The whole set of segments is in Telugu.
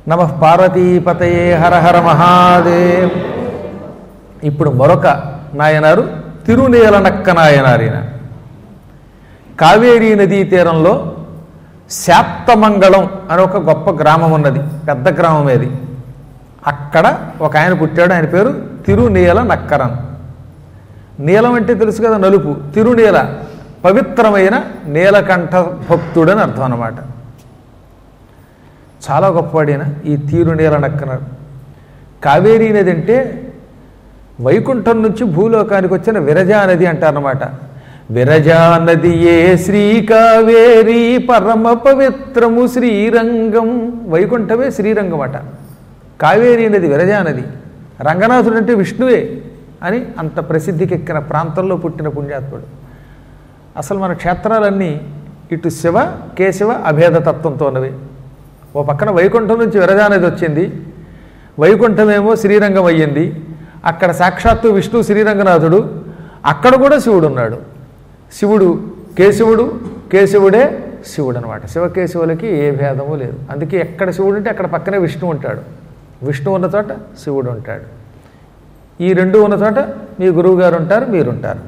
నమ పార్వతీపతయే హర హర మహాదేవ్ ఇప్పుడు మరొక నాయనారు తిరునేలనక్క నాయనారు ఈయన కావేరీ నదీ తీరంలో శాప్తమంగళం అని ఒక గొప్ప గ్రామం ఉన్నది పెద్ద గ్రామం ఏది అక్కడ ఒక ఆయన పుట్టాడు ఆయన పేరు తిరునీల నక్కరన్ నీలం అంటే తెలుసు కదా నలుపు తిరునీల పవిత్రమైన నీలకంఠ భక్తుడని అర్థం అన్నమాట చాలా గొప్పవాడైన ఈ తీరునీల నక్కన కావేరీ నది అంటే వైకుంఠం నుంచి భూలోకానికి వచ్చిన విరజా నది అంటారన్నమాట విరజా నది ఏ శ్రీ కావేరీ పరమ పవిత్రము శ్రీరంగం వైకుంఠమే శ్రీరంగం అట కావేరీ నది విరజా నది రంగనాథుడు అంటే విష్ణువే అని అంత ప్రసిద్ధికెక్కిన ప్రాంతంలో పుట్టిన పుణ్యాత్ముడు అసలు మన క్షేత్రాలన్నీ ఇటు శివ కేశవ అభేద తత్వంతో ఉన్నవి ఓ పక్కన వైకుంఠం నుంచి విరజానది వచ్చింది వైకుంఠమేమో శ్రీరంగం అయ్యింది అక్కడ సాక్షాత్తు విష్ణు శ్రీరంగనాథుడు అక్కడ కూడా శివుడు ఉన్నాడు శివుడు కేశవుడు కేశవుడే శివుడు అనమాట శివకేశవులకి ఏ భేదము లేదు అందుకే ఎక్కడ శివుడు ఉంటే అక్కడ పక్కనే విష్ణు ఉంటాడు విష్ణు ఉన్న చోట శివుడు ఉంటాడు ఈ రెండు ఉన్న చోట మీ గురువుగారు ఉంటారు మీరుంటారు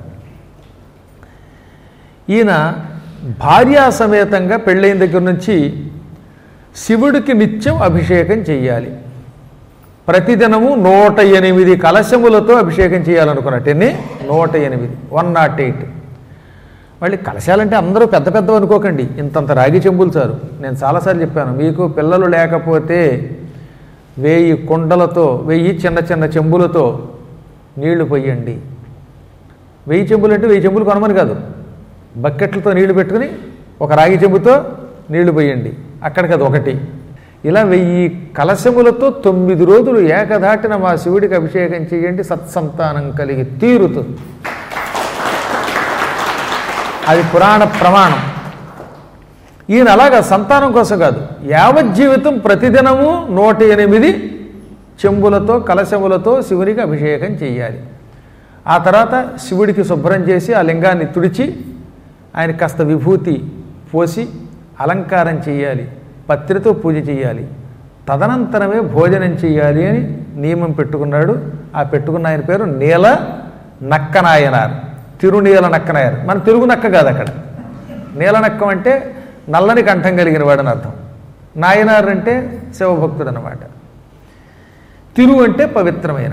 ఈయన భార్యా సమేతంగా పెళ్ళైన దగ్గర నుంచి శివుడికి నిత్యం అభిషేకం చెయ్యాలి ప్రతిదినము నూట ఎనిమిది కలశములతో అభిషేకం చేయాలనుకున్నట్టు ఎన్ని నూట ఎనిమిది వన్ నాట్ ఎయిట్ మళ్ళీ కలశాలంటే అందరూ పెద్ద పెద్దవి అనుకోకండి ఇంతంత రాగి చెంబులు చాలు నేను చాలాసార్లు చెప్పాను మీకు పిల్లలు లేకపోతే వెయ్యి కుండలతో వెయ్యి చిన్న చిన్న చెంబులతో నీళ్లు పొయ్యండి వెయ్యి చెంబులు అంటే వెయ్యి చెంబులు కొనమని కాదు బకెట్లతో నీళ్లు పెట్టుకుని ఒక రాగి చెంబుతో నీళ్లు పోయండి అక్కడికి అది ఒకటి ఇలా వెయ్యి కలశములతో తొమ్మిది రోజులు ఏకధాటిన మా శివుడికి అభిషేకం చేయండి సత్సంతానం కలిగి తీరుతుంది అది పురాణ ప్రమాణం ఈయన అలాగా సంతానం కోసం కాదు యావజ్జీవితం ప్రతిదినము నూట ఎనిమిది చెంబులతో కలశములతో శివునికి అభిషేకం చేయాలి ఆ తర్వాత శివుడికి శుభ్రం చేసి ఆ లింగాన్ని తుడిచి ఆయన కాస్త విభూతి పోసి అలంకారం చేయాలి పత్రితో పూజ చేయాలి తదనంతరమే భోజనం చేయాలి అని నియమం పెట్టుకున్నాడు ఆ పెట్టుకున్న ఆయన పేరు నీల నక్కనాయనార్ తిరునీల నక్కనాయర్ మన తెలుగు నక్క కాదు అక్కడ నీల నక్కం అంటే నల్లని కంఠం కలిగిన వాడని అర్థం నాయనార్ అంటే శివభక్తుడు అనమాట తిరు అంటే పవిత్రమైన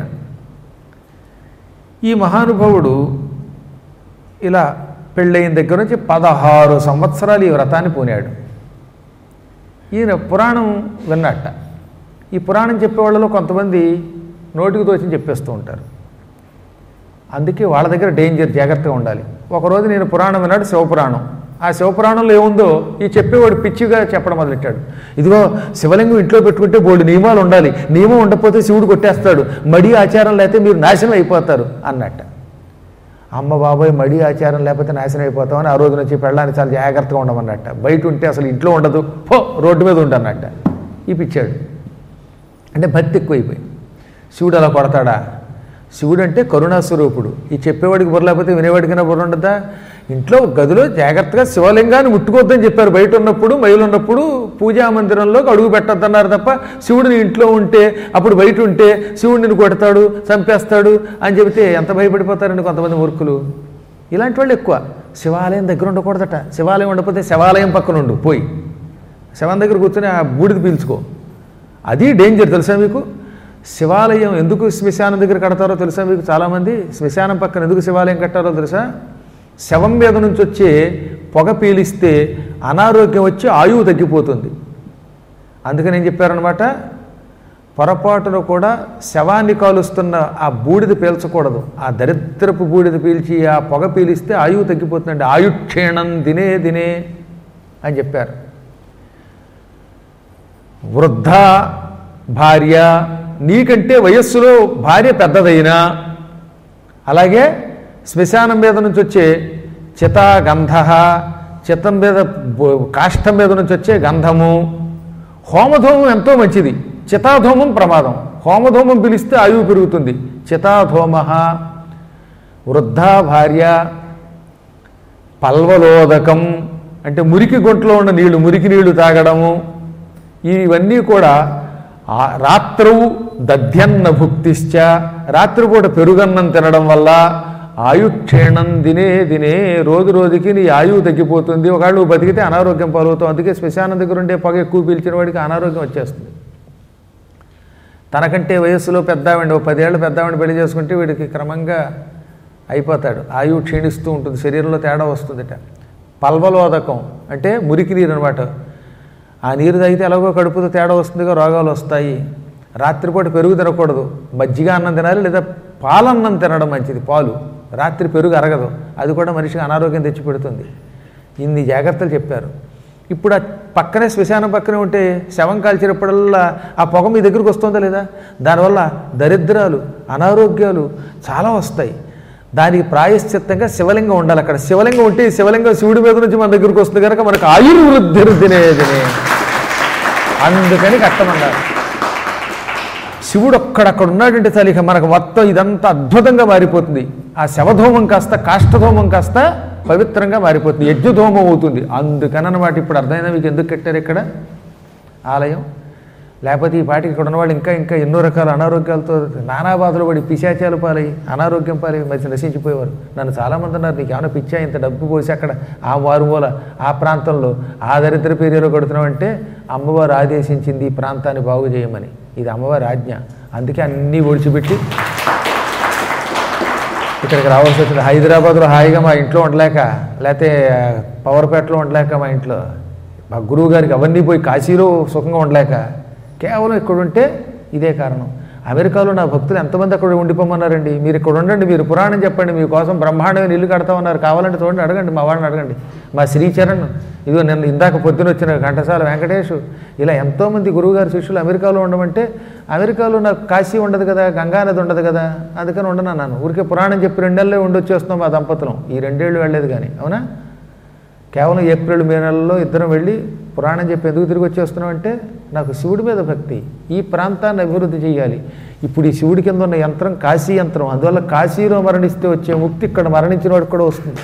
ఈ మహానుభావుడు ఇలా పెళ్ళయిన దగ్గర నుంచి పదహారు సంవత్సరాలు ఈ వ్రతాన్ని పూనాడు ఈయన పురాణం విన్నట్ట ఈ పురాణం చెప్పే వాళ్ళలో కొంతమంది నోటికి తోచి చెప్పేస్తూ ఉంటారు అందుకే వాళ్ళ దగ్గర డేంజర్ జాగ్రత్తగా ఉండాలి ఒకరోజు నేను పురాణం విన్నాడు శివపురాణం ఆ శివపురాణంలో ఏముందో ఈ చెప్పేవాడు పిచ్చిగా చెప్పడం మొదలెట్టాడు ఇదిగో శివలింగం ఇంట్లో పెట్టుకుంటే బోల్డు నియమాలు ఉండాలి నియమం ఉండకపోతే శివుడు కొట్టేస్తాడు మడి ఆచారం లేకపోతే మీరు నాశనం అయిపోతారు అన్నట్ట అమ్మ బాబాయ్ మడి ఆచారం లేకపోతే నాశనం అయిపోతామని ఆ రోజు నుంచి పెళ్ళాన్ని చాలా జాగ్రత్తగా ఉండమన్నట్ట బయట ఉంటే అసలు ఇంట్లో ఉండదు పో రోడ్డు మీద ఉండన్నట్ట ఈ పిచ్చాడు అంటే భక్తి ఎక్కువైపోయి శివుడు అలా కొడతాడా శివుడు అంటే కరుణాస్వరూపుడు ఈ చెప్పేవాడికి బుర్ర లేకపోతే వినేవాడికైనా బుర్ర ఉండదా ఇంట్లో గదిలో జాగ్రత్తగా శివలింగాన్ని ముట్టుకోవద్దని చెప్పారు బయట ఉన్నప్పుడు మైలు ఉన్నప్పుడు పూజా మందిరంలోకి అడుగు పెట్టొద్దన్నారు తప్ప శివుడు నీ ఇంట్లో ఉంటే అప్పుడు బయట ఉంటే శివుడు నిన్ను కొడతాడు చంపేస్తాడు అని చెబితే ఎంత భయపడిపోతారండి కొంతమంది మూర్ఖులు ఇలాంటి వాళ్ళు ఎక్కువ శివాలయం దగ్గర ఉండకూడదట శివాలయం ఉండకపోతే శివాలయం పక్కన ఉండు పోయి శవం దగ్గర కూర్చొని ఆ బూడిద పీల్చుకో అది డేంజర్ తెలుసా మీకు శివాలయం ఎందుకు శ్మశానం దగ్గర కడతారో తెలుసా మీకు చాలామంది శ్మశానం పక్కన ఎందుకు శివాలయం కట్టారో తెలుసా శవం మీద నుంచి వచ్చే పొగ పీలిస్తే అనారోగ్యం వచ్చి ఆయువు తగ్గిపోతుంది అందుకని ఏం చెప్పారనమాట పొరపాటును కూడా శవాన్ని కాలుస్తున్న ఆ బూడిద పీల్చకూడదు ఆ దరిద్రపు బూడిద పీల్చి ఆ పొగ పీలిస్తే ఆయువు తగ్గిపోతుందండి ఆయుక్షీణం దినే దినే అని చెప్పారు వృద్ధ భార్య నీకంటే వయస్సులో భార్య పెద్దదైనా అలాగే శ్మశానం మీద నుంచి వచ్చే చిత గంధ చిత్తం మీద బో- కాష్టం మీద నుంచి వచ్చే గంధము హోమధూమం ఎంతో మంచిది చితాధూమం ప్రమాదం హోమధూమం పిలిస్తే ఆయువు పెరుగుతుంది చితాధూమ వృద్ధ భార్య పల్వలోదకం అంటే మురికి గొంట్లో ఉన్న నీళ్లు మురికి నీళ్లు తాగడము ఇవన్నీ కూడా ఆ రాత్రవు దధ్యన్న భుక్తిశ్చ రాత్రిపూట పెరుగన్నం తినడం వల్ల ఆయుక్షేణం దినే దినే రోజు రోజుకి నీ ఆయువు తగ్గిపోతుంది ఒకవేళ నువ్వు బతికితే అనారోగ్యం పాలవుతావు అందుకే శ్మశానం దగ్గర ఉండే పొగ ఎక్కువ పీల్చిన వాడికి అనారోగ్యం వచ్చేస్తుంది తనకంటే వయస్సులో పెద్దావిండి ఓ పదేళ్ళు పెద్దావిండి పెళ్లి చేసుకుంటే వీడికి క్రమంగా అయిపోతాడు ఆయువు క్షీణిస్తూ ఉంటుంది శరీరంలో తేడా వస్తుందిట పల్వలోదకం అంటే మురికి నీరు అనమాట ఆ నీరు తాగితే ఎలాగో కడుపుతో తేడా వస్తుందిగా రోగాలు వస్తాయి రాత్రిపూట పెరుగు తినకూడదు మజ్జిగ అన్నం తినాలి లేదా పాలన్నం తినడం మంచిది పాలు రాత్రి పెరుగు అరగదు అది కూడా మనిషికి అనారోగ్యం తెచ్చిపెడుతుంది ఇన్ని జాగ్రత్తలు చెప్పారు ఇప్పుడు ఆ పక్కనే శ్మశానం పక్కనే ఉంటే శవం కాల్చినప్పుడల్లా ఆ పొగ మీ దగ్గరికి వస్తుందా లేదా దానివల్ల దరిద్రాలు అనారోగ్యాలు చాలా వస్తాయి దానికి ప్రాయశ్చిత్తంగా శివలింగం ఉండాలి అక్కడ శివలింగం ఉంటే ఈ శివలింగం శివుడి మీద నుంచి మన దగ్గరికి వస్తుంది కనుక మనకు ఆయుర్వృద్ధి దినేదినే అందుకని కట్టమన్నారు శివుడు ఒక్కడక్కడ ఉన్నాడంటే చాలు ఇక మనకు మొత్తం ఇదంతా అద్భుతంగా మారిపోతుంది ఆ శవధూమం కాస్త కాష్టధూమం కాస్త పవిత్రంగా మారిపోతుంది యజ్ఞధూమం అవుతుంది అందుకని అన్నమాట ఇప్పుడు అర్థమైనా మీకు ఎందుకు కట్టారు ఇక్కడ ఆలయం లేకపోతే ఈ పాటికి ఇక్కడ ఉన్నవాళ్ళు ఇంకా ఇంకా ఎన్నో రకాల అనారోగ్యాలతో నానా బాధలు పడి పిశాచాలు పాలై అనారోగ్యం పాలై మధ్య నశించిపోయేవారు నన్ను చాలామంది అన్నారు నీకు ఏమైనా పిచ్చా ఇంత డబ్బు పోసి అక్కడ ఆ మారుమూల ఆ ప్రాంతంలో ఆ దరిద్ర పీరియలో కొడుతున్నామంటే అమ్మవారు ఆదేశించింది ఈ ప్రాంతాన్ని బాగు చేయమని ఇది అమ్మవారి ఆజ్ఞ అందుకే అన్నీ ఒడిచిపెట్టి ఇక్కడికి రావాల్సి వచ్చింది హైదరాబాద్లో హాయిగా మా ఇంట్లో ఉండలేక లేకపోతే పవర్పేటలో ఉండలేక మా ఇంట్లో మా గురువు గారికి అవన్నీ పోయి కాశీలో సుఖంగా ఉండలేక కేవలం ఇక్కడ ఉంటే ఇదే కారణం అమెరికాలో నా భక్తులు ఎంతమంది అక్కడ ఉండిపోమన్నారండి మీరు ఇక్కడ ఉండండి మీరు పురాణం చెప్పండి మీకోసం బ్రహ్మాండమైన ఇల్లు కడతామన్నారు కావాలంటే చూడండి అడగండి మా వాడిని అడగండి మా శ్రీచరణ్ ఇదిగో నిన్న ఇందాక పొద్దున వచ్చిన ఘంటసాల వెంకటేష్ ఇలా ఎంతోమంది గురువుగారి శిష్యులు అమెరికాలో ఉండమంటే అమెరికాలో నాకు కాశీ ఉండదు కదా గంగానది ఉండదు కదా అందుకని ఉండనన్నాను ఊరికే పురాణం చెప్పి రెండేళ్ళే ఉండొచ్చేస్తున్నాం మా దంపతులం ఈ రెండేళ్ళు వెళ్ళలేదు కానీ అవునా కేవలం ఏప్రిల్ మే నెలలో ఇద్దరం వెళ్ళి పురాణం చెప్పి ఎందుకు తిరిగి వచ్చేస్తున్నాం అంటే నాకు శివుడి మీద భక్తి ఈ ప్రాంతాన్ని అభివృద్ధి చేయాలి ఇప్పుడు ఈ శివుడి కింద ఉన్న యంత్రం కాశీ యంత్రం అందువల్ల కాశీలో మరణిస్తే వచ్చే ముక్తి ఇక్కడ మరణించిన వాడికి కూడా వస్తుంది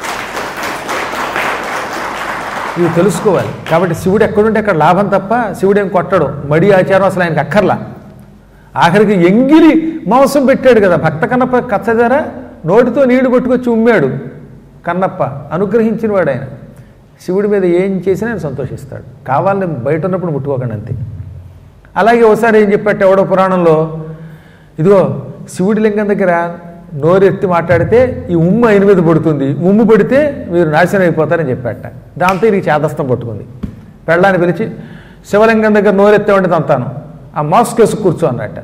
ఇవి తెలుసుకోవాలి కాబట్టి శివుడు ఎక్కడుంటే అక్కడ లాభం తప్ప శివుడు ఏం కొట్టడు మడి ఆచారం అసలు ఆయనకి అక్కర్లా ఆఖరికి ఎంగిలి మాంసం పెట్టాడు కదా భక్త కన్నప్ప కచ్చదర నోటితో నీళ్లు కొట్టుకొచ్చి ఉమ్మాడు కన్నప్ప అనుగ్రహించిన వాడు ఆయన శివుడి మీద ఏం చేసినా ఆయన సంతోషిస్తాడు కావాలని బయట ఉన్నప్పుడు ముట్టుకోకండి అంతే అలాగే ఒకసారి ఏం చెప్పాట ఎవడో పురాణంలో ఇదిగో శివుడి లింగం దగ్గర నోరెత్తి మాట్లాడితే ఈ ఉమ్ము ఆయన మీద పడుతుంది ఉమ్ము పడితే మీరు నాశనం అయిపోతారని చెప్పాట దాంతో ఇది చేదస్తం పట్టుకుంది పెళ్ళాన్ని పిలిచి శివలింగం దగ్గర నోరెత్తామంటే తంతాను ఆ మాస్క్ వేసి కూర్చో అన్నట్ట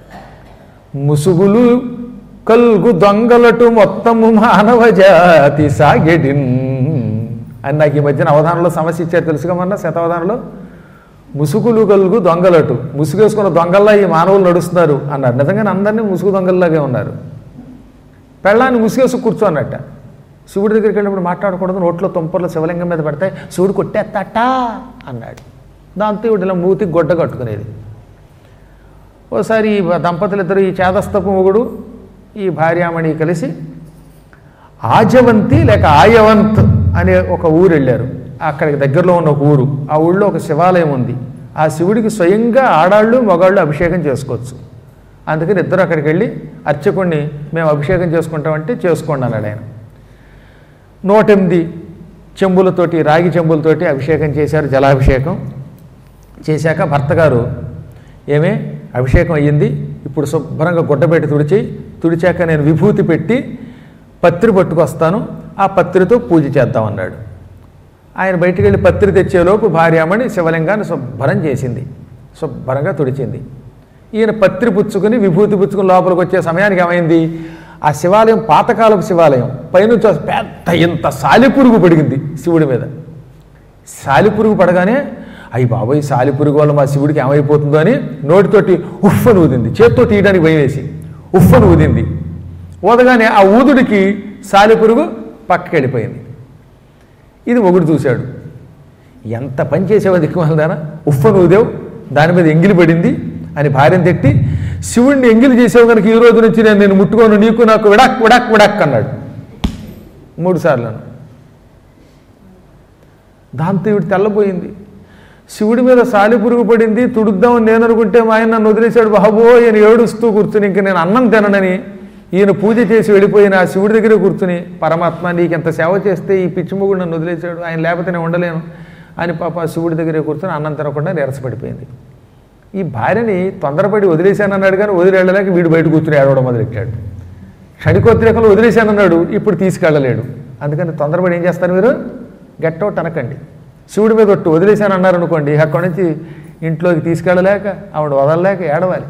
ముసుగులు కల్గు దొంగలటు మొత్తము మానవ జాతి సాగెడిన్ అని నాకు ఈ మధ్యన అవధానంలో సమస్య ఇచ్చారు తెలుసుగా మొన్న శతావధానంలో ముసుగులు కలుగు దొంగలటు ముసుగేసుకున్న దొంగల్లా ఈ మానవులు నడుస్తున్నారు అన్నారు నిజంగానే అందరినీ ముసుగు దొంగల్లాగే ఉన్నారు పెళ్ళాన్ని ముసుగేసి కూర్చో అన్నట్ట శివుడి దగ్గరికి వెళ్ళినప్పుడు మాట్లాడకూడదు నోట్లో తుంపర్లు శివలింగం మీద పడతాయి శివుడు కొట్టేస్తాట అన్నాడు దాంతో ఇవిడు ఇలా మూతికి గొడ్డ కట్టుకునేది ఓసారి ఈ దంపతులిద్దరు ఈ చేదస్తపు మొగుడు ఈ భార్యామణి కలిసి ఆజవంతి లేక ఆయవంత్ అనే ఒక ఊరు వెళ్ళారు అక్కడికి దగ్గరలో ఉన్న ఒక ఊరు ఆ ఊళ్ళో ఒక శివాలయం ఉంది ఆ శివుడికి స్వయంగా ఆడాళ్ళు మగాళ్ళు అభిషేకం చేసుకోవచ్చు అందుకని ఇద్దరు అక్కడికి వెళ్ళి అర్చకుణ్ణి మేము అభిషేకం చేసుకుంటామంటే చేసుకోండి అన్నాడు ఆయన నూటెనిమిది చెంబులతోటి రాగి చెంబులతోటి అభిషేకం చేశారు జలాభిషేకం చేశాక భర్త గారు ఏమే అభిషేకం అయ్యింది ఇప్పుడు శుభ్రంగా గుడ్డబెట్టి తుడిచి తుడిచాక నేను విభూతి పెట్టి పత్రి పట్టుకొస్తాను ఆ పత్రితో పూజ చేద్దాం అన్నాడు ఆయన బయటికి వెళ్ళి పత్రి తెచ్చేలోపు భార్యామణి శివలింగాన్ని శుభ్రం చేసింది శుభ్రంగా తుడిచింది ఈయన పత్రి పుచ్చుకుని విభూతి పుచ్చుకుని లోపలికి వచ్చే సమయానికి ఏమైంది ఆ శివాలయం పాతకాలపు శివాలయం పైనుంచి ఒక పెద్ద ఇంత సాలిపురుగు పడిగింది శివుడి మీద సాలిపురుగు పడగానే అయ్యి బాబోయ్ సాలిపురుగు వల్ల మా శివుడికి ఏమైపోతుందో అని నోటితోటి ఉఫ్ఫను ఊదింది చేత్తో తీయడానికి భయం వేసి ఉఫ్ఫను ఊదింది ఊదగానే ఆ ఊదుడికి సాలిపురుగు పక్కకి వెళ్ళిపోయింది ఇది మొగుడు చూశాడు ఎంత పని చేసేవా దిక్కుమాలదానా ఉఫ్ఫను ఊదేవు దాని మీద ఎంగిలి పడింది అని భార్యను తిట్టి శివుణ్ణి ఎంగిలి చేసావు కనుక ఈ రోజు నుంచి నేను నేను ముట్టుకోను నీకు నాకు విడాక్ విడాక్ విడాక్ అన్నాడు మూడు సార్లు దాంతో ఇవిడు తెల్లబోయింది శివుడి మీద సాలి పురుగు పడింది తుడుద్దామని నేను అనుకుంటే మా ఆయన నన్ను వదిలేశాడు బాబో ఈయన ఏడుస్తూ కూర్చుని ఇంక నేను అన్నం తిననని ఈయన పూజ చేసి వెళ్ళిపోయిన ఆ శివుడి దగ్గరే కూర్చుని పరమాత్మ నీకు ఎంత సేవ చేస్తే ఈ పిచ్చిమొగుడు నన్ను వదిలేశాడు ఆయన లేకపోతే నేను ఉండలేను అని పాప ఆ శివుడి దగ్గరే కూర్చొని అన్నం తినకుండా నీరసపడిపోయింది ఈ భార్యని తొందరపడి వదిలేశానన్నాడు కానీ వదిలి వెళ్ళలేక వీడు బయట కూర్చుని ఏడవడం మొదలెట్టాడు క్షణికోద్రేకంలో వదిలేశానన్నాడు ఇప్పుడు తీసుకెళ్ళలేడు అందుకని తొందరపడి ఏం చేస్తారు మీరు గెట్ అవుట్ అనకండి శివుడి మీద ఒట్టు వదిలేశాను అన్నారు అనుకోండి అక్కడి నుంచి ఇంట్లోకి తీసుకెళ్ళలేక ఆవిడ వదలలేక ఏడవాలి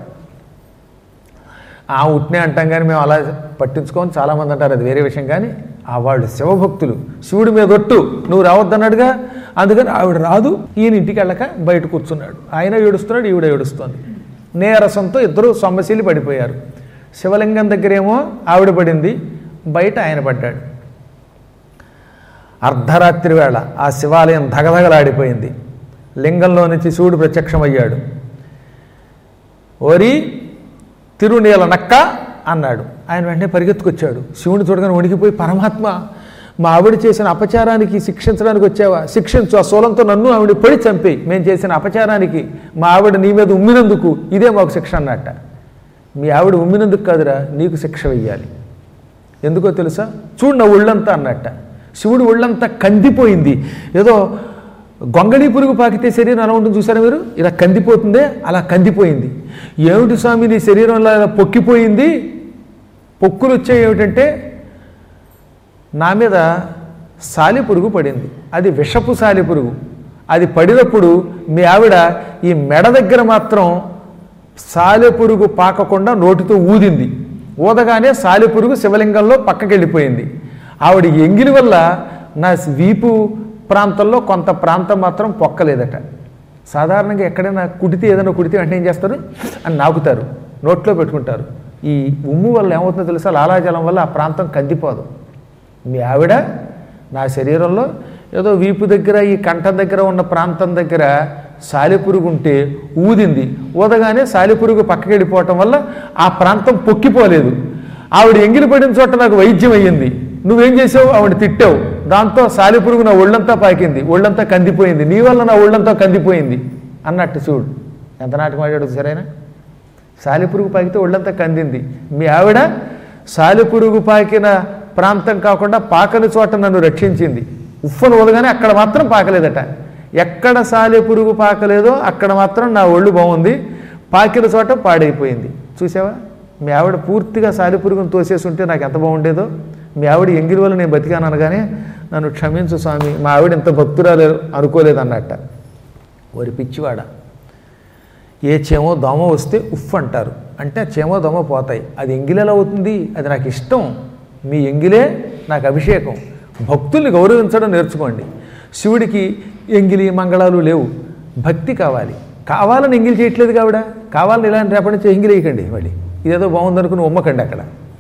ఆ ఉట్నే అంటాం కానీ మేము అలా పట్టించుకోని చాలామంది అంటారు అది వేరే విషయం కానీ ఆ వాళ్ళు శివభక్తులు శివుడి మీద ఒట్టు నువ్వు రావద్దన్నాడుగా అందుకని ఆవిడ రాదు ఈయన ఇంటికి వెళ్ళక బయట కూర్చున్నాడు ఆయన ఏడుస్తున్నాడు ఈవిడ ఏడుస్తోంది నీరసంతో ఇద్దరు సొమ్మశీలి పడిపోయారు శివలింగం దగ్గరేమో ఆవిడ పడింది బయట ఆయన పడ్డాడు అర్ధరాత్రి వేళ ఆ శివాలయం ధగధగలాడిపోయింది లింగంలో నుంచి శివుడు ప్రత్యక్షమయ్యాడు ఓరి తిరునీల నక్క అన్నాడు ఆయన వెంటనే పరిగెత్తుకొచ్చాడు శివుని చూడగానే వణికిపోయి పరమాత్మ మా ఆవిడ చేసిన అపచారానికి శిక్షించడానికి వచ్చావా శిక్షించు ఆ శూలంతో నన్ను ఆవిడ పడి చంపేయి మేము చేసిన అపచారానికి మా ఆవిడ నీ మీద ఉమ్మినందుకు ఇదే మాకు శిక్ష అన్నట్ట మీ ఆవిడ ఉమ్మినందుకు కాదురా నీకు శిక్ష వెయ్యాలి ఎందుకో తెలుసా చూడు నా ఒళ్ళంతా అన్నట్ట శివుడు ఒళ్ళంతా కందిపోయింది ఏదో గొంగళీ పురుగు పాకితే శరీరం ఎలా ఉంటుంది చూసారా మీరు ఇలా కందిపోతుందే అలా కందిపోయింది ఏమిటి స్వామి నీ శరీరంలో ఇలా పొక్కిపోయింది పొక్కులు వచ్చాయి ఏమిటంటే నా మీద సాలిపురుగు పడింది అది విషపు సాలిపురుగు అది పడినప్పుడు మీ ఆవిడ ఈ మెడ దగ్గర మాత్రం సాలెపురుగు పాకకుండా నోటితో ఊదింది ఊదగానే సాలెపురుగు శివలింగంలో పక్కకి వెళ్ళిపోయింది ఆవిడ ఎంగిలి వల్ల నా వీపు ప్రాంతంలో కొంత ప్రాంతం మాత్రం పొక్కలేదట సాధారణంగా ఎక్కడైనా కుడితే ఏదైనా కుడితే వెంటనే ఏం చేస్తారు అని నాకుతారు నోట్లో పెట్టుకుంటారు ఈ ఉమ్ము వల్ల ఏమవుతుందో తెలుసా లాలాజలం వల్ల ఆ ప్రాంతం కందిపోదు మీ ఆవిడ నా శరీరంలో ఏదో వీపు దగ్గర ఈ కంఠం దగ్గర ఉన్న ప్రాంతం దగ్గర సాలెపురుగు ఉంటే ఊదింది ఊదగానే సాలెపురుగు పక్కకి వెళ్ళిపోవటం వల్ల ఆ ప్రాంతం పొక్కిపోలేదు ఆవిడ ఎంగిలి పడిన చోట నాకు వైద్యం అయ్యింది నువ్వేం చేసావు ఆవిడ తిట్టావు దాంతో సాలెపురుగు నా ఒళ్ళంతా పాకింది ఒళ్ళంతా కందిపోయింది నీ వల్ల నా ఒళ్ళంతా కందిపోయింది అన్నట్టు చూడు ఎంత నాటకం ఆడాడు సరేనా సాలెపురుగు పాకితే ఒళ్ళంతా కందింది మీ ఆవిడ సాలెపురుగు పాకిన ప్రాంతం కాకుండా పాకని చోట నన్ను రక్షించింది ఉఫ్ఫను ఊదగానే అక్కడ మాత్రం పాకలేదట ఎక్కడ సాలెపురుగు పాకలేదో అక్కడ మాత్రం నా ఒళ్ళు బాగుంది పాకిన చోట పాడైపోయింది చూసావా మీ ఆవిడ పూర్తిగా సాలెపురుగును తోసేసి ఉంటే నాకు ఎంత బాగుండేదో మీ ఆవిడ ఎంగిలి వల్ల నేను బతికాను అనగానే నన్ను క్షమించు స్వామి మా ఆవిడ ఇంత భక్తురాలు అనుకోలేదు అన్నట్ట ఓరి పిచ్చివాడ ఏ చేమో దోమ వస్తే ఉఫ్ అంటారు అంటే ఆ చేమో దోమ పోతాయి అది ఎంగిలి ఎలా అవుతుంది అది నాకు ఇష్టం మీ ఎంగిలే నాకు అభిషేకం భక్తుల్ని గౌరవించడం నేర్చుకోండి శివుడికి ఎంగిలి మంగళాలు లేవు భక్తి కావాలి కావాలని ఎంగిలి చేయట్లేదు కావిడ కావాలని ఇలాంటి రేపటి నుంచి ఎంగిలి వేయకండి మళ్ళీ ఇదేదో బాగుందనుకుని ఉమ్మకండి అక్కడ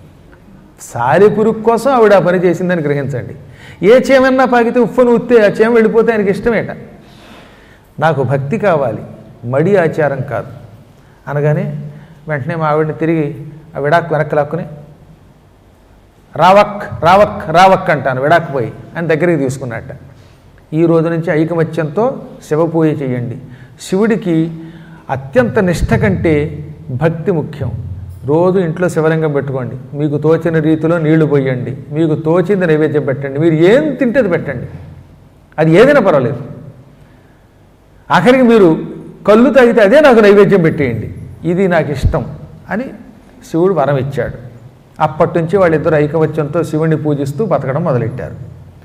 సారి పురుగు కోసం ఆవిడ ఆ పని చేసిందని గ్రహించండి ఏ చేమన్నా పాకితే ఉప్పును ఉత్తే ఆ చేమ వెళ్ళిపోతే ఆయనకి ఇష్టమేట నాకు భక్తి కావాలి మడి ఆచారం కాదు అనగానే వెంటనే మా ఆవిడని తిరిగి ఆ విడాకు వెనక్కి లాక్కుని రావక్ రావక్ రావక్ అంటాను విడాకు పోయి అని దగ్గరికి తీసుకున్నట్ట ఈ రోజు నుంచి ఐకమత్యంతో శివ పూజ చేయండి శివుడికి అత్యంత నిష్ట కంటే భక్తి ముఖ్యం రోజు ఇంట్లో శివలింగం పెట్టుకోండి మీకు తోచిన రీతిలో నీళ్లు పోయండి మీకు తోచింది నైవేద్యం పెట్టండి మీరు ఏం తింటే అది పెట్టండి అది ఏదైనా పర్వాలేదు ఆఖరికి మీరు కళ్ళు తాగితే అదే నాకు నైవేద్యం పెట్టేయండి ఇది నాకు ఇష్టం అని శివుడు వరం ఇచ్చాడు అప్పటి నుంచి వాళ్ళిద్దరు ఐకమత్యంతో శివుణ్ణి పూజిస్తూ బతకడం మొదలెట్టారు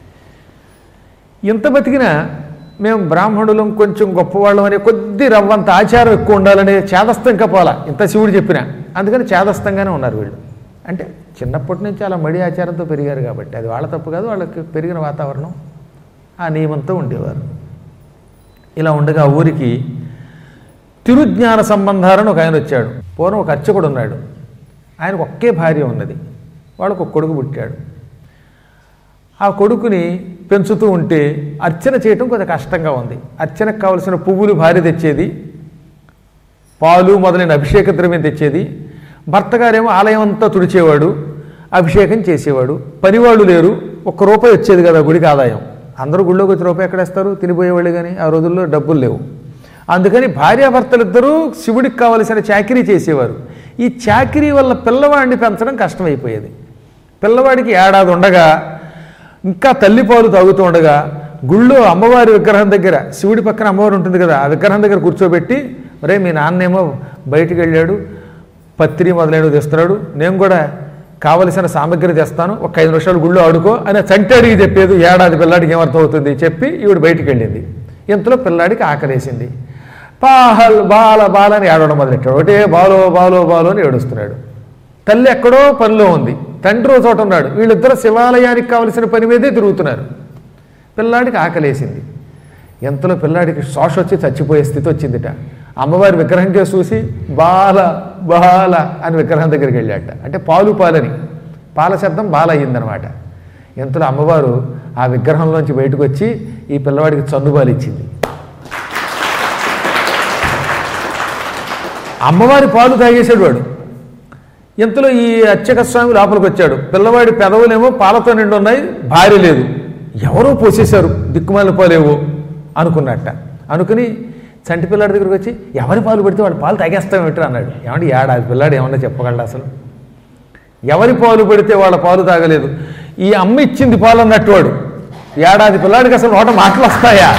ఇంత బతికినా మేము బ్రాహ్మణులం కొంచెం గొప్పవాళ్ళం అనే కొద్ది రవ్వంత ఆచారం ఎక్కువ ఉండాలనే చేదస్తం ఇంకా పోలా ఇంత శివుడు చెప్పినా అందుకని చేదస్తంగానే ఉన్నారు వీళ్ళు అంటే చిన్నప్పటి నుంచి అలా మడి ఆచారంతో పెరిగారు కాబట్టి అది వాళ్ళ తప్పు కాదు వాళ్ళకి పెరిగిన వాతావరణం ఆ నియమంతో ఉండేవారు ఇలా ఉండగా ఆ ఊరికి తిరుజ్ఞాన సంబంధాలను ఒక ఆయన వచ్చాడు పూర్వం ఒక అర్చకుడు ఉన్నాడు ఆయనకు ఒకే భార్య ఉన్నది వాళ్ళకు ఒక కొడుకు పుట్టాడు ఆ కొడుకుని పెంచుతూ ఉంటే అర్చన చేయటం కొంచెం కష్టంగా ఉంది అర్చనకు కావలసిన పువ్వులు భార్య తెచ్చేది పాలు మొదలైన అభిషేక ద్రవ్యం తెచ్చేది భర్త గారేమో ఆలయం అంతా తుడిచేవాడు అభిషేకం చేసేవాడు పనివాళ్ళు లేరు ఒక్క రూపాయి వచ్చేది కదా గుడికి ఆదాయం అందరూ గుళ్ళోకి వచ్చి రూపాయి ఎక్కడేస్తారు తినిపోయేవాళ్ళు కానీ ఆ రోజుల్లో డబ్బులు లేవు అందుకని భార్యాభర్తలిద్దరూ శివుడికి కావలసిన చాకరీ చేసేవారు ఈ చాకరీ వల్ల పిల్లవాడిని పెంచడం కష్టమైపోయేది పిల్లవాడికి ఏడాది ఉండగా ఇంకా తల్లిపాలు తాగుతూ ఉండగా గుళ్ళో అమ్మవారి విగ్రహం దగ్గర శివుడి పక్కన అమ్మవారు ఉంటుంది కదా ఆ విగ్రహం దగ్గర కూర్చోబెట్టి ఒరే మీ నాన్నేమో బయటికి వెళ్ళాడు పత్రి మొదలైనవి తెస్తున్నాడు నేను కూడా కావలసిన సామగ్రి తెస్తాను ఒక ఐదు నిమిషాలు గుళ్ళో ఆడుకో అని చంటాడికి చెప్పేది ఏడాది పిల్లాడికి ఏమర్థం అవుతుంది చెప్పి ఈవిడ బయటికి వెళ్ళింది ఇంతలో పిల్లాడికి ఆకలేసింది పాహల్ బాల బాల అని ఏడవడం మొదలెట్టాడు ఒకటే బాలో బాలో బాలో అని ఏడుస్తున్నాడు తల్లి ఎక్కడో పనిలో ఉంది తండ్రి ఓ చోట ఉన్నాడు వీళ్ళిద్దరు శివాలయానికి కావలసిన పని మీదే తిరుగుతున్నారు పిల్లాడికి ఆకలేసింది ఎంతలో పిల్లాడికి శ్వాస వచ్చి చచ్చిపోయే స్థితి వచ్చిందిట అమ్మవారి విగ్రహం కేసు చూసి బాల బాల అని విగ్రహం దగ్గరికి వెళ్ళాట అంటే పాలు పాలని పాల శబ్దం బాల అయ్యిందనమాట ఎంతలో అమ్మవారు ఆ విగ్రహంలోంచి బయటకు వచ్చి ఈ పిల్లవాడికి చన్నుబాలు ఇచ్చింది అమ్మవారి పాలు తాగేశాడు వాడు ఇంతలో ఈ అర్చక స్వామి లోపలికి వచ్చాడు పిల్లవాడి పెదవులేమో పాలతో నిండి ఉన్నాయి భార్య లేదు ఎవరో పోసేశారు దిక్కుమాల పాలేవో అనుకున్నట్ట అనుకుని చంటి పిల్లాడి దగ్గరికి వచ్చి ఎవరి పాలు పెడితే వాడు పాలు తాగేస్తాం ఏంటి అన్నాడు ఏమంటే ఏడాది పిల్లాడు ఏమన్నా చెప్పగలడు అసలు ఎవరి పాలు పెడితే వాళ్ళ పాలు తాగలేదు ఈ అమ్మ ఇచ్చింది పాలు అన్నట్టు వాడు ఏడాది పిల్లాడికి అసలు నోట మాటలు వస్తాయా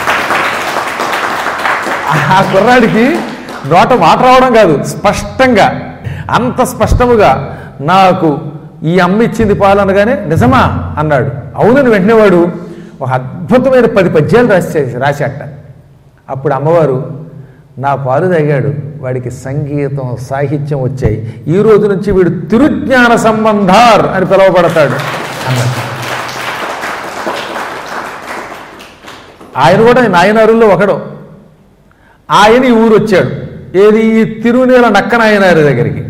ఆ కుర్రాడికి నోట మాట రావడం కాదు స్పష్టంగా అంత స్పష్టముగా నాకు ఈ అమ్మ ఇచ్చింది పాలు అనగానే నిజమా అన్నాడు అవునని వెంటనే వాడు ఒక అద్భుతమైన పది పద్యాలు రాసి రాశాట అప్పుడు అమ్మవారు నా పాలు తాగాడు వాడికి సంగీతం సాహిత్యం వచ్చాయి ఈ రోజు నుంచి వీడు తిరుజ్ఞాన సంబంధార్ అని పిలువబడతాడు అన్నాడు ఆయన కూడా నాయనారుల్లో ఒకడు ఆయన ఈ ఊరు వచ్చాడు ఏది ఈ తిరునేల నక్కనాయనారి దగ్గరికి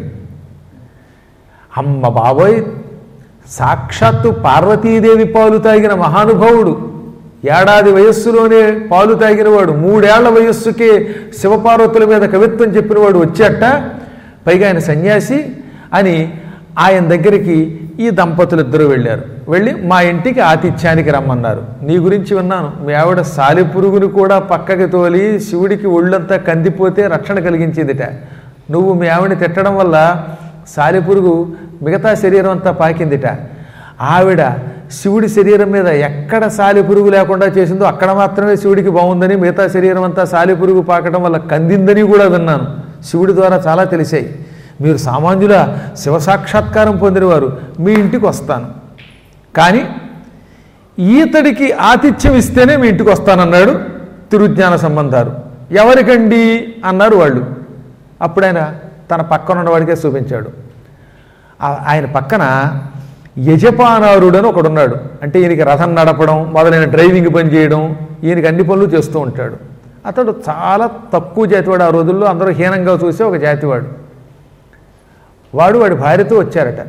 అమ్మ బాబోయ్ సాక్షాత్తు పార్వతీదేవి పాలు తాగిన మహానుభావుడు ఏడాది వయస్సులోనే పాలు తాగినవాడు మూడేళ్ల వయస్సుకే శివపార్వతుల మీద కవిత్వం చెప్పినవాడు వచ్చేట పైగా ఆయన సన్యాసి అని ఆయన దగ్గరికి ఈ దంపతులు ఇద్దరు వెళ్ళారు వెళ్ళి మా ఇంటికి ఆతిథ్యానికి రమ్మన్నారు నీ గురించి విన్నాను మీ ఆవిడ సాలిపురుగును కూడా పక్కకి తోలి శివుడికి ఒళ్ళంతా కందిపోతే రక్షణ కలిగించిందిట నువ్వు మీ ఆవిడని తిట్టడం వల్ల సాలిపురుగు మిగతా శరీరం అంతా పాకిందిట ఆవిడ శివుడి శరీరం మీద ఎక్కడ సాలిపురుగు లేకుండా చేసిందో అక్కడ మాత్రమే శివుడికి బాగుందని మిగతా శరీరం అంతా సాలిపురుగు పాకడం వల్ల కందిందని కూడా విన్నాను శివుడి ద్వారా చాలా తెలిసాయి మీరు సామాన్యుల శివ సాక్షాత్కారం పొందినవారు మీ ఇంటికి వస్తాను కానీ ఈతడికి ఆతిథ్యం ఇస్తేనే మీ ఇంటికి వస్తానన్నాడు తిరుజ్ఞాన సంబంధాలు ఎవరికండి అన్నారు వాళ్ళు అప్పుడు ఆయన తన పక్కన ఉన్నవాడికే చూపించాడు ఆ- ఆయన పక్కన యజపానారుడు అని ఒకడున్నాడు అంటే ఈయనకి రథం నడపడం మొదలైన డ్రైవింగ్ పని చేయడం ఈయనకి అన్ని పనులు చేస్తూ ఉంటాడు అతడు చాలా తక్కువ జాతివాడు ఆ రోజుల్లో అందరూ హీనంగా చూసే ఒక జాతివాడు వాడు వాడి భార్యతో వచ్చారట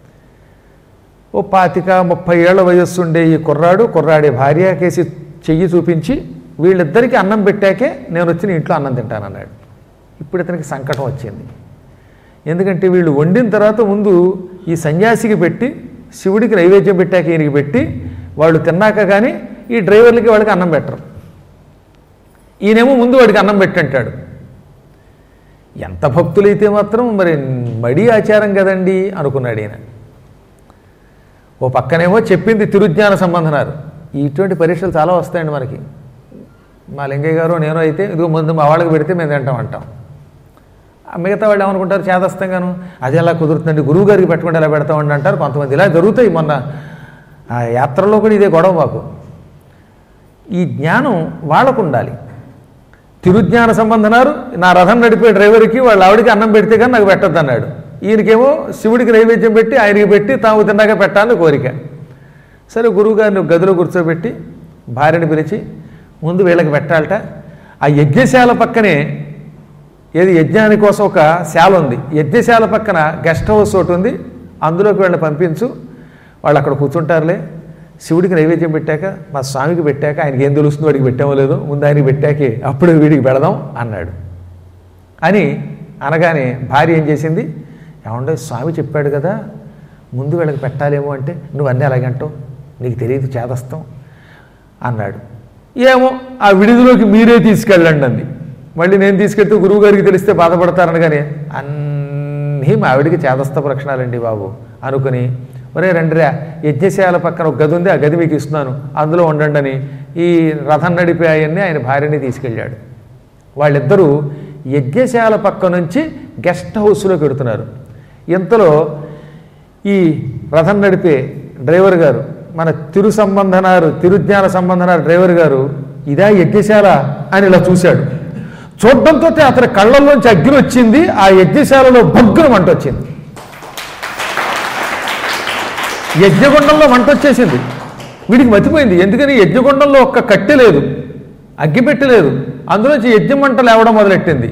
ఓ పాతిక ముప్పై ఏళ్ల వయస్సు ఉండే ఈ కుర్రాడు కుర్రాడి భార్య కేసి చెయ్యి చూపించి వీళ్ళిద్దరికీ అన్నం పెట్టాకే నేను వచ్చి నీ ఇంట్లో అన్నం తింటానన్నాడు ఇప్పుడు ఇతనికి సంకటం వచ్చింది ఎందుకంటే వీళ్ళు వండిన తర్వాత ముందు ఈ సన్యాసికి పెట్టి శివుడికి నైవేద్యం పెట్టాక ఈయనకి పెట్టి వాళ్ళు తిన్నాక కానీ ఈ డ్రైవర్లకి వాళ్ళకి అన్నం పెట్టరు ఈయనేమో ముందు వాడికి అన్నం పెట్టంటాడు ఎంత భక్తులైతే మాత్రం మరి మడి ఆచారం కదండి అనుకున్నాడు ఈయన ఓ పక్కనేమో చెప్పింది తిరుజ్ఞాన సంబంధనారు ఇటువంటి పరీక్షలు చాలా వస్తాయండి మనకి మా లింగయ్య గారు నేను అయితే ఇదిగో ముందు మా వాళ్ళకి పెడితే మేము తింటాం అంటాం ఆ మిగతా వాళ్ళు ఏమనుకుంటారు చేదస్తంగాను అది ఎలా కుదురుతుందండి గురువు గారికి పెట్టకుండా ఎలా పెడతామండి అంటారు కొంతమంది ఇలా జరుగుతాయి మొన్న ఆ యాత్రలో కూడా ఇదే గొడవ మాకు ఈ జ్ఞానం వాళ్ళకు ఉండాలి తిరుజ్ఞాన సంబంధనారు నా రథం నడిపే డ్రైవర్కి వాళ్ళ ఆవిడికి అన్నం పెడితే కానీ నాకు పెట్టద్దు అన్నాడు ఈయనకేమో శివుడికి నైవేద్యం పెట్టి ఆయనకి పెట్టి తాము తిన్నాక పెట్టాలని కోరిక సరే గురువుగారిని గదిలో కూర్చోబెట్టి భార్యని పిలిచి ముందు వీళ్ళకి పెట్టాలట ఆ యజ్ఞశాల పక్కనే ఏది యజ్ఞాని కోసం ఒక శాల ఉంది యజ్ఞశాల పక్కన గెస్ట్ హౌస్ ఒకటి ఉంది అందులోకి వీళ్ళని పంపించు వాళ్ళు అక్కడ కూర్చుంటారులే శివుడికి నైవేద్యం పెట్టాక మా స్వామికి పెట్టాక ఆయనకి ఏం తెలుస్తుంది వాడికి పెట్టామో లేదో ముందు ఆయనకి పెట్టాకే అప్పుడు వీడికి పెడదాం అన్నాడు అని అనగానే భార్య ఏం చేసింది ఏమంటే స్వామి చెప్పాడు కదా ముందు వీళ్ళకి పెట్టాలేమో అంటే నువ్వు అన్నీ అలాగంటావు నీకు తెలియదు చేదస్తాం అన్నాడు ఏమో ఆ విడిదిలోకి మీరే తీసుకెళ్ళండి అంది మళ్ళీ నేను తీసుకెళ్తే గురువు గారికి తెలిస్తే బాధపడతారనగానే అన్నీ మా ఆవిడికి చేదస్తపు లక్షణాలండి బాబు అనుకుని ఒరే రండిరా యజ్ఞశాల పక్కన ఒక గది ఉంది ఆ గది మీకు ఇస్తున్నాను అందులో ఉండండి అని ఈ రథం నడిపే ఆయన్ని ఆయన భార్యని తీసుకెళ్ళాడు వాళ్ళిద్దరూ యజ్ఞశాల పక్క నుంచి గెస్ట్ హౌస్లోకి వెడుతున్నారు ఇంతలో ఈ రథం నడిపే డ్రైవర్ గారు మన తిరు సంబంధనారు తిరుజ్ఞాన సంబంధనారు డ్రైవర్ గారు ఇదా యజ్ఞశాల అని ఇలా చూశాడు చూడడంతో అతని కళ్ళల్లోంచి అగ్ని వచ్చింది ఆ యజ్ఞశాలలో బొగ్గున మంట వచ్చింది యజ్ఞగుండంలో మంట వచ్చేసింది వీడికి మతిపోయింది ఎందుకని యజ్ఞగుండంలో ఒక్క కట్టె లేదు అగ్గిపెట్టె లేదు అందులోంచి యజ్ఞ మంట లేవడం మొదలెట్టింది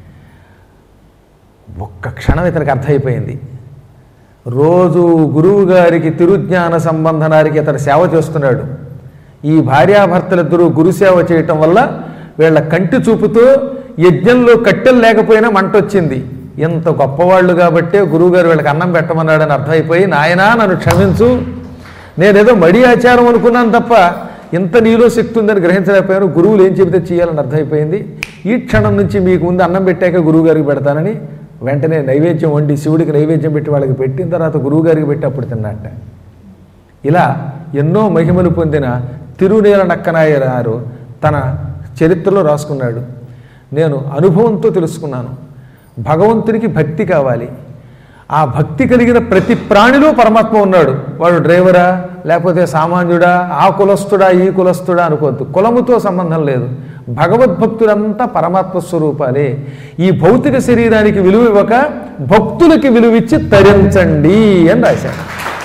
ఒక్క క్షణం ఇతనికి అర్థమైపోయింది రోజు గురువు గారికి తిరుజ్ఞాన సంబంధనానికి ఇతను సేవ చేస్తున్నాడు ఈ భార్యాభర్తలిద్దరూ గురు సేవ చేయటం వల్ల వీళ్ళ కంటి చూపుతో యజ్ఞంలో కట్టెలు లేకపోయినా మంట వచ్చింది ఎంత గొప్పవాళ్ళు కాబట్టే గురువుగారు వీళ్ళకి అన్నం పెట్టమన్నాడని అర్థమైపోయి నాయనా నన్ను క్షమించు నేనేదో మడి ఆచారం అనుకున్నాను తప్ప ఇంత నీలో శక్తి ఉందని గ్రహించలేకపోయాను గురువులు ఏం చెబితే చేయాలని అర్థమైపోయింది ఈ క్షణం నుంచి మీకు ముందు అన్నం పెట్టాక గురువు గారికి పెడతానని వెంటనే నైవేద్యం వండి శివుడికి నైవేద్యం పెట్టి వాళ్ళకి పెట్టిన తర్వాత గురువు గారికి పెట్టి అప్పుడు తిన్నట్ట ఇలా ఎన్నో మహిమలు పొందిన తిరునేల నక్కనాయనారు తన చరిత్రలో రాసుకున్నాడు నేను అనుభవంతో తెలుసుకున్నాను భగవంతునికి భక్తి కావాలి ఆ భక్తి కలిగిన ప్రతి ప్రాణిలో పరమాత్మ ఉన్నాడు వాడు డ్రైవరా లేకపోతే సామాన్యుడా ఆ కులస్తుడా ఈ కులస్తుడా అనుకోవద్దు కులముతో సంబంధం లేదు భగవద్భక్తులంతా పరమాత్మ స్వరూపాలే ఈ భౌతిక శరీరానికి విలువ ఇవ్వక భక్తులకి విలువిచ్చి తరించండి అని రాశాడు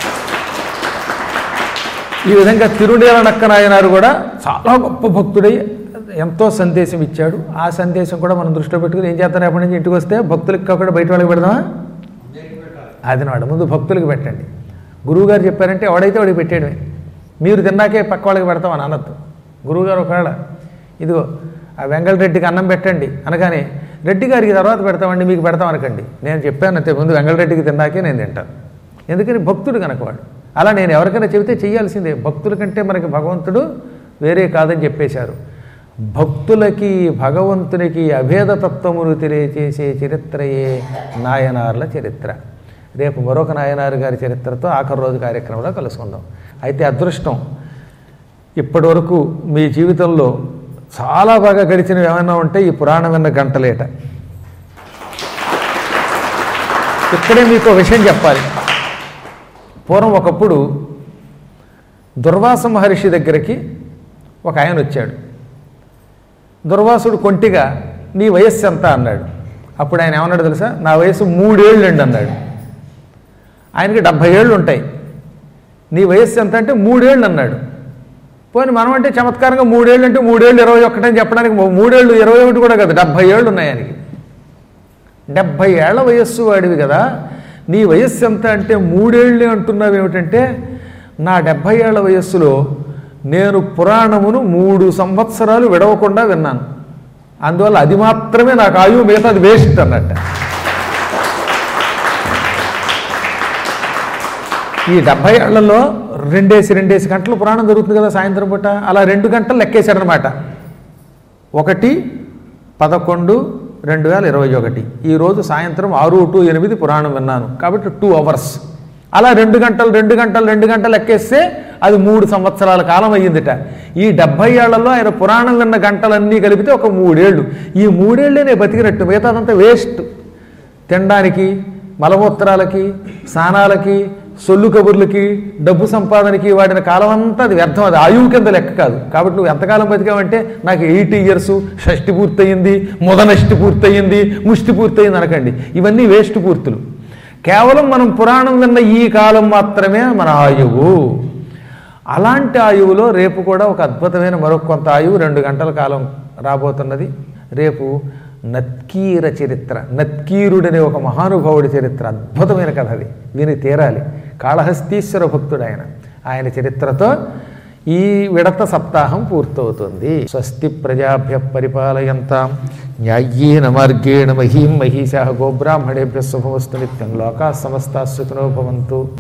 ఈ విధంగా తిరునేల నక్కనాయనారు కూడా చాలా గొప్ప భక్తుడై ఎంతో సందేశం ఇచ్చాడు ఆ సందేశం కూడా మనం దృష్టిలో పెట్టుకుని ఏం చేస్తాను ఎప్పటి నుంచి ఇంటికి వస్తే భక్తులకి కాకుండా బయట వాళ్ళకి పెడదామా అది నాడు ముందు భక్తులకి పెట్టండి గురువుగారు చెప్పారంటే ఎవడైతే వాడికి పెట్టేయడమే మీరు తిన్నాకే పక్క వాళ్ళకి పెడతాం అని అనొద్దు గురువుగారు ఒకవేళ ఇదిగో ఆ వెంగళరెడ్డికి అన్నం పెట్టండి అనగానే రెడ్డి గారికి తర్వాత పెడతామండి మీకు పెడతాం అనకండి నేను చెప్పాను అంతే ముందు వెంగళరెడ్డికి తిన్నాకే నేను తింటాను ఎందుకని భక్తుడు కనుక వాడు అలా నేను ఎవరికైనా చెబితే చేయాల్సిందే భక్తుల కంటే మనకి భగవంతుడు వేరే కాదని చెప్పేశారు భక్తులకి భగవంతునికి అభేదతత్వమును తెలియచేసే చరిత్రయే నాయనార్ల చరిత్ర రేపు మరొక నాయనారు గారి చరిత్రతో ఆఖరి రోజు కార్యక్రమంలో కలుసుకుందాం అయితే అదృష్టం ఇప్పటి వరకు మీ జీవితంలో చాలా బాగా గడిచినవి ఏమైనా ఉంటే ఈ పురాణం విన్న గంటలేట ఇక్కడే మీకు ఒక విషయం చెప్పాలి పూర్వం ఒకప్పుడు దుర్వాస మహర్షి దగ్గరికి ఒక ఆయన వచ్చాడు దుర్వాసుడు కొంటిగా నీ వయస్సు ఎంత అన్నాడు అప్పుడు ఆయన ఏమన్నాడు తెలుసా నా వయసు మూడేళ్ళు అండి అన్నాడు ఆయనకి డెబ్భై ఏళ్ళు ఉంటాయి నీ వయస్సు ఎంత అంటే మూడేళ్ళు అన్నాడు పోనీ మనం అంటే చమత్కారంగా మూడేళ్ళు అంటే మూడేళ్ళు ఇరవై ఒకటి అని చెప్పడానికి మూడేళ్ళు ఇరవై ఒకటి కూడా కదా డెబ్భై ఏళ్ళు ఉన్నాయి ఆయనకి డెబ్భై ఏళ్ల వయస్సు వాడివి కదా నీ వయస్సు ఎంత అంటే మూడేళ్ళు అంటున్నావు ఏమిటంటే నా డెబ్భై ఏళ్ల వయస్సులో నేను పురాణమును మూడు సంవత్సరాలు విడవకుండా విన్నాను అందువల్ల అది మాత్రమే నాకు ఆయువు మిగతా అది వేస్ట్ అన్నట్ట ఈ డెబ్భై ఏళ్లలో రెండేసి రెండేసి గంటలు పురాణం జరుగుతుంది కదా సాయంత్రం పూట అలా రెండు గంటలు లెక్కేశాడనమాట ఒకటి పదకొండు రెండు వేల ఇరవై ఒకటి ఈరోజు సాయంత్రం ఆరు టు ఎనిమిది పురాణం విన్నాను కాబట్టి టూ అవర్స్ అలా రెండు గంటలు రెండు గంటలు రెండు గంటలు లెక్కేస్తే అది మూడు సంవత్సరాల కాలం అయ్యిందిట ఈ డెబ్భై ఏళ్లలో ఆయన పురాణం విన్న గంటలన్నీ కలిపితే ఒక మూడేళ్ళు ఈ మూడేళ్ళే బతికినట్టు మిగతాదంతా వేస్ట్ తినడానికి మలమూత్రాలకి స్నానాలకి సొల్లు కబుర్లకి డబ్బు సంపాదనకి వాడిన కాలం అంతా అది వ్యర్థం అది ఆయువు కింద లెక్క కాదు కాబట్టి నువ్వు ఎంతకాలం బతికావంటే నాకు ఎయిటీ ఇయర్స్ షష్టి పూర్తయింది మొదనష్టి పూర్తయింది ముష్టి పూర్తయింది అనకండి ఇవన్నీ వేస్ట్ పూర్తులు కేవలం మనం పురాణం విన్న ఈ కాలం మాత్రమే మన ఆయువు అలాంటి ఆయువులో రేపు కూడా ఒక అద్భుతమైన మరొక కొంత ఆయువు రెండు గంటల కాలం రాబోతున్నది రేపు నత్కీర చరిత్ర నత్కీరుడనే ఒక మహానుభావుడి చరిత్ర అద్భుతమైన కథ అది విని తీరాలి కాళహస్తీశ్వర భక్తుడు ఆయన ఆయన చరిత్రతో ఈ విడత సప్తాహం పూర్తవుతుంది స్వస్తి ప్రజాభ్య పరిపాలయంతాం న్యాయ్యేన మార్గేణ మహీం మహిషా గోబ్రాహ్మణేభ్య శుభమస్తు నిత్యం లోకా సమస్తా సుఖినో భవంతు